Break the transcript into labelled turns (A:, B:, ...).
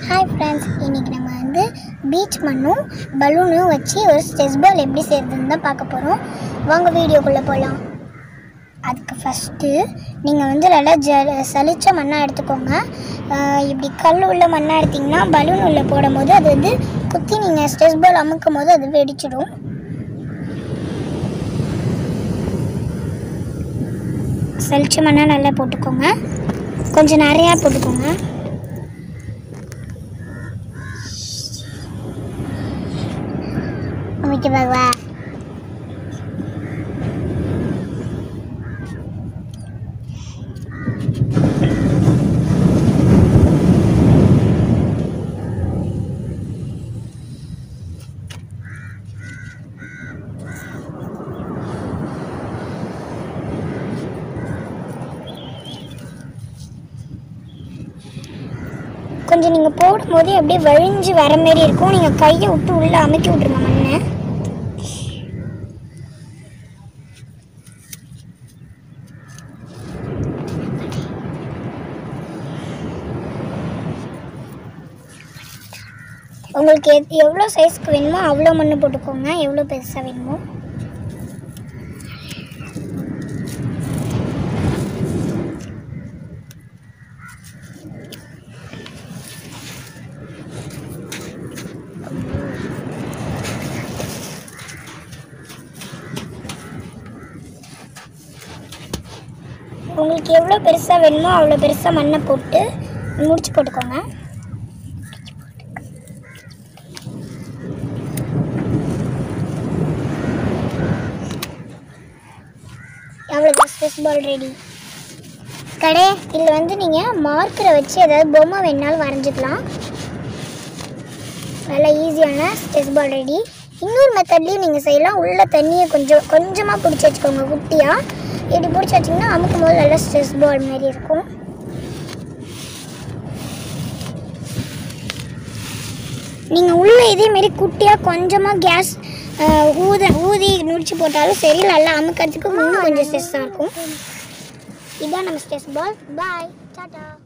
A: hi friends இன்றைக்கி நம்ம வந்து பீச் மண்ணும் பலூனும் வச்சு ஒரு ஸ்ட்ரெஸ் பால் எப்படி செய்கிறதுன்னு தான் பார்க்க போகிறோம் வாங்க வீடியோக்குள்ளே போகலாம் அதுக்கு ஃபஸ்ட்டு நீங்கள் வந்து நல்லா ஜ சலிச்ச மண்ணாக எடுத்துக்கோங்க ஆஹ் இப்படி கல் உள்ள மண்ணாக எடுத்திங்கன்னா பலூன் உள்ளே போடும்போது அது வந்து குத்தி நீங்கள் ஸ்ட்ரெஸ் பால் அமுக்கும் போது அது வெடிச்சிடும் சலிச்ச மண்ணாக நல்லா போட்டுக்கோங்க கொஞ்சம் நிறையா போட்டுக்கோங்க அமைக்க பாவா கொஞ்சம் நீங்கள் போடும்போது அப்படியே வழிஞ்சு வர மாரி இருக்கும் நீங்கள் கையை விட்டு உள்ளே அமைக்கி விட்ருங்க மண்ணை உங்களுக்கு எத் எவ்வளோ சைஸ்க்கு வேணுமோ அவ்வளோ மண் போட்டுக்கோங்க எவ்வளோ பெருசாக வேணுமோ உங்களுக்கு எவ்வளோ பெருசாக வேணுமோ அவ்வளோ பெருசாக மண்ணை போட்டு முடிச்சு போட்டுக்கோங்க அவ்வளோதான் ஸ்விஸ் பால் ரெடி கடை இதில் வந்து நீங்கள் மார்க்கரை வச்சு ஏதாவது பொம்மை வேணாலும் வரைஞ்சிக்கலாம் நல்லா ஈஸியான ஸ்டெஸ் பால் ரெடி இன்னொரு மெத்தட்லேயும் நீங்கள் செய்யலாம் உள்ள தண்ணியை கொஞ்சம் கொஞ்சமாக பிடிச்சி வச்சுக்கோங்க குட்டியாக இப்படி பிடிச்சி வச்சிங்கன்னா அமுக்கும் போது நல்லா ஸ்ட்ரெஸ் பால் மாதிரி இருக்கும் நீங்கள் உள்ள இதே மாரி குட்டியாக கொஞ்சமாக கேஸ் ஊத ஊதி நுடிச்சு போட்டாலும் சரி நல்லா அமுக்கிறதுக்கு இன்னும் கொஞ்சம் ஸ்ட்ரெஸ்ஸாக இருக்கும் இதான் நம்ம ஸ்ட்ரெஸ் பால் பாய் டாட்டா